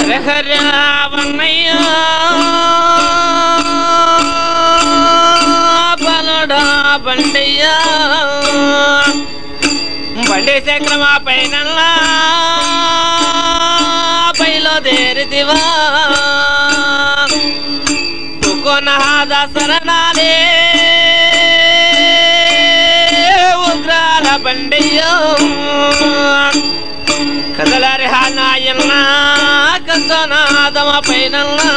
హరహరావన్నయ్య బలడా బండయ్య బండి చక్రమా పైన బయలుదేరిదివా తుకొనహాద శరణాలే ఉగ్రాల బండయ్యో కదలరి హానాయన్న కందనాదమ పైన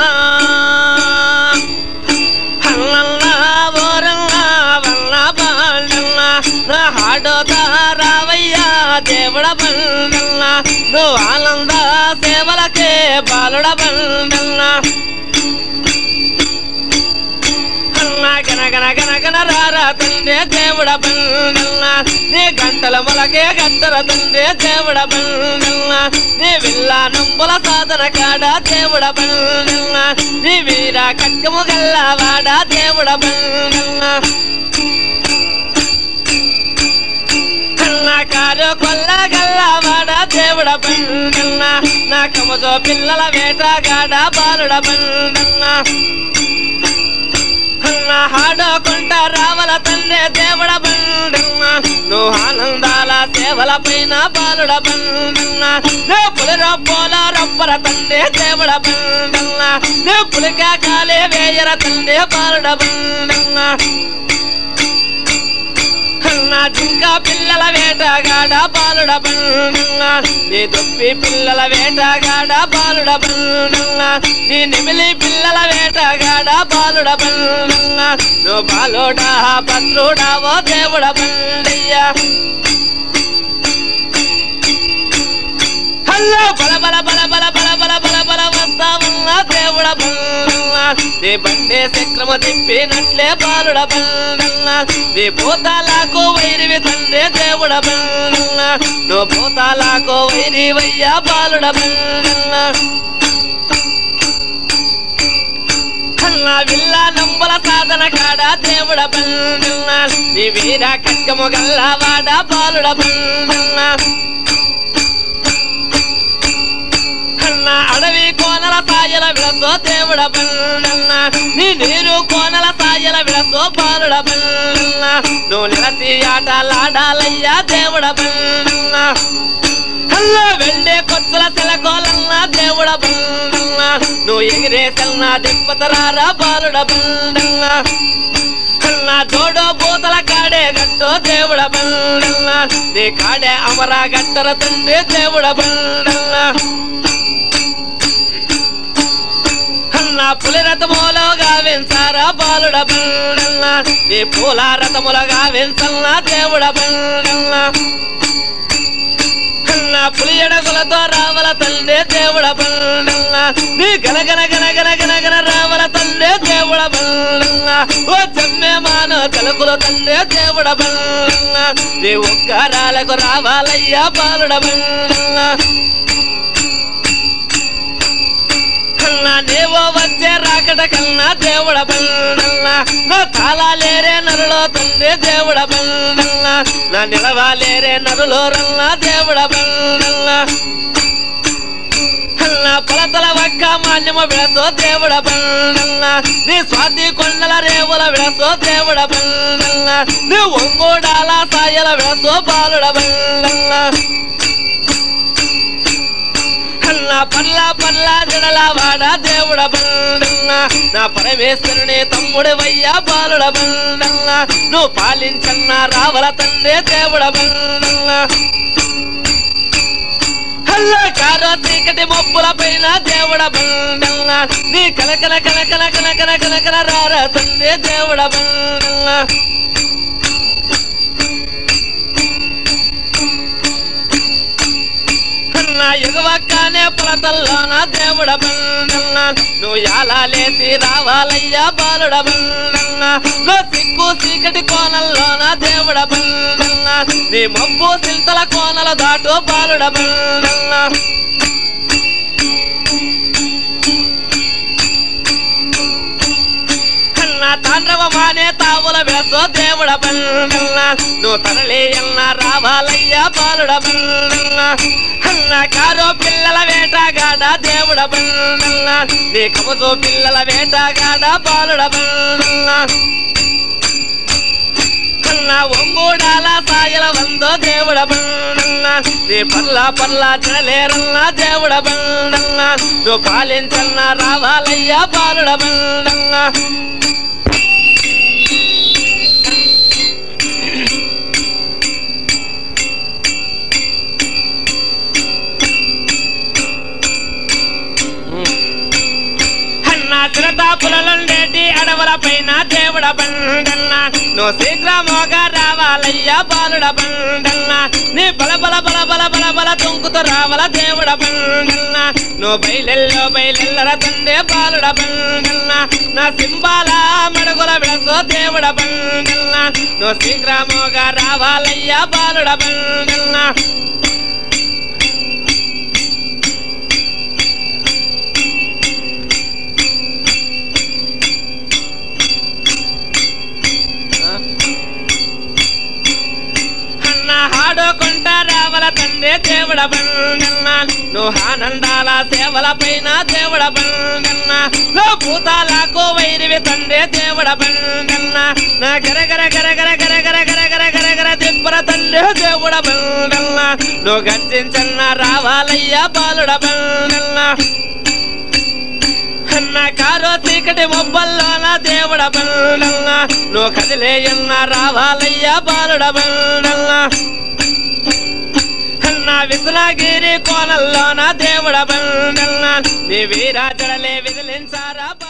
హల్లల్లా ఓరల్లా వల్ల బాండల్ల నా హాడోతా రావయ్యా దేవుడ బండల్ల నువ్వు ఆనంద సేవలకే బాలుడ బండల్ల గన గన గన గన రారా తండ్రి దేవుడ బండల్ల నీ గంటల మొలకే గంటల తండ్రి దేవుడ బండల్ల నీ విల్ల నంబుల సాధన కాడ దేవుడ బండల్ల నీ వీర కక్కము గల్లవాడ దేవుడ బండల్ల కన్నాకారు కొల్ల గల్లవాడ దేవుడ బండల్ల నా కమజో పిల్లల వేటగాడ బాలుడ బండల్ల అన్న హాడకుంట రావల తండ్రి దేవుడ బండన్న నువ్వు ఆనందాల సేవల పైన బాలుడ బండన్న నే పులిర పోల రప్పర తండ్రి దేవుడ బండన్న నే పులిక కాలే వేయర తండ్రి బాలుడ బండన్న అన్న జింక పిల్లల వేటగాడ బాలుడ బండన్న నీ దుప్పి పిల్లల వేటగాడ బాలుడ బండన్న నీ నిమిలి పిల్లల వేటగాడ బాలుడ బండన్న నువ్వు బాలుడా భద్రుడా ఓ దేవుడ బండయ్యా హల్లో బల బల బల బల బల బల బల బల వస్తావున్నా దేవుడ బండన్న నీ బండే చక్రమ తిప్పినట్లే బాలుడ బండన్న నీ భూతాలకు వైరివి తండ్రి దేవుడ బండన్న నువ్వు భూతాలకు వైరివయ్యా బాలుడ బండన్న కన్నా విల్ల నంబల సాధన కాడ దేవుడ బండన్న నీ వీర కక్కము గల్లవాడ బాలుడ బండన్న కన్న అడవి కోనల సాయల విడతో దేవుడ బండన్న నీ నీరు కోనల సాయల విడతో బాలుడ బండన్న నువ్వు నిలతి ఆటలాడాలయ్యా దేవుడ బండన్న హల్లో వెళ్ళే కొత్తల సెలకోలన్న దేవుడ బండన్న నువ్వు ఎగిరే సెల్నా దిప్పతరారా బాలుడ బండన్న అన్న జోడో బూతల కాడే గట్టో దేవుడ బండన్న నీ కాడే అమరా గట్టర తండ్రి దేవుడ బండన్న అన్న పులి రథములుగా వెంచారా బాలుడ బండన్న నీ పూల రథములుగా వెంచల్న దేవుడ బండన్న అన్న పులి ఎడగులతో రావల తండ్రి దేవుడ బండన్న నీ గనగన గనగన గనగన రావల తండ్రి దేవుడ బండన్న ఓ చెమ్మె మానవ తలుపుల తండ్రి దేవుడ బండన్న నీ ఉగ్గారాలకు రావాలయ్యా బాలుడ బండన్న కన్నా నీవో వచ్చే రాకట కన్నా దేవుడ బండల్ల నా తాళాలేరే నరులో తండ్రి దేవుడ బండల్ల నా నిలవాలేరే నరులో రల్ల దేవుడ బండల్ల కన్నా పొలతల వక్క మాన్యమ విడతో దేవుడ బండల్ల నీ స్వాతి కొండల రేవుల విడతో దేవుడ బండల్ల నీ ఒంగోడాల సాయల విడతో బాలుడ బండల్ల అన్న పల్ల పల్ల జడల వాడ దేవుడ బండన్న నా పరమేశ్వరుని తమ్ముడు వయ్యా బాలుడ బండన్న నువ్వు పాలించన్న రావల తండ్రి దేవుడ బండన్న హల్ల కారో చీకటి మబ్బుల పైన దేవుడ బండన్న నీ కలకల కలకల కలకల కలకల రారా తండ్రి దేవుడ బండన్న నా ఎగవక్కనే పొలతల్లోన దేవుడ బండన్న నువ్వు ఎలా లేచి రావాలయ్యా బాలుడ బండన్న నువ్వు సిగ్గు చీకటి కోనల్లోన దేవుడ బండన్న నీ మబ్బు సిల్తల కోనల దాటు బాలుడ బండన్న కన్నా తాండ్రవ మానే తావుల వేసో దేవుడ బండన్న నువ్వు తరలి ఎన్న రా రావాలయ్య బాలుడ బండన్న అన్న కారో పిల్లల వేటగాడ దేవుడ బండన్న నీ కమతో పిల్లల వేటగాడ బాలుడ బండన్న అన్న ఒంగూడాల సాయల వందో దేవుడ బండన్న నీ పర్ల పర్ల జడలేరన్న దేవుడ బండన్న నువ్వు పాలించన్న రావాలయ్య బాలుడ బండన్న అన్న చిరతాపులండేటి అడవుల పైన దేవుడ బండన్న నువ్వు శీఘ్రమోగా రావాలయ్యా బాలుడ బండన్న నీ బల బల బల బల బల బల తుంకుతూ రావాల దేవుడ బండన్న నువ్వు బయలెల్లో బయలెల్లర తండే బాలుడ బండన్న నా సింబాల మడుగుల విడసో దేవుడ బండన్న నువ్వు శీఘ్రమోగా రావాలయ్యా బాలుడ బండన్న అన్న హాడుకుంట రావల తండ్రి దేవుడ బండన్న నువ్వు ఆనందాల సేవల పైన దేవుడ బండన్న నువ్వు భూతాలకు వైరివి తండ్రి దేవుడ బండన్న నా గరగర గరగర గరగర గరగర గరగర దిబ్బర తండ్రి దేవుడ బండన్న నువ్వు గర్జించన్న రావాలయ్య బాలుడ బండన్న అన్న కారో చీకటి మొబ్బల్లోన దేవుడ బండల్ల నువ్వు కదిలేయన్న రావాలయ్య బాలుడ బండల్ల అన్న విసునగిరి కోనల్లోన దేవుడ బండల్ల నీ వీరాజడలే విదిలించారా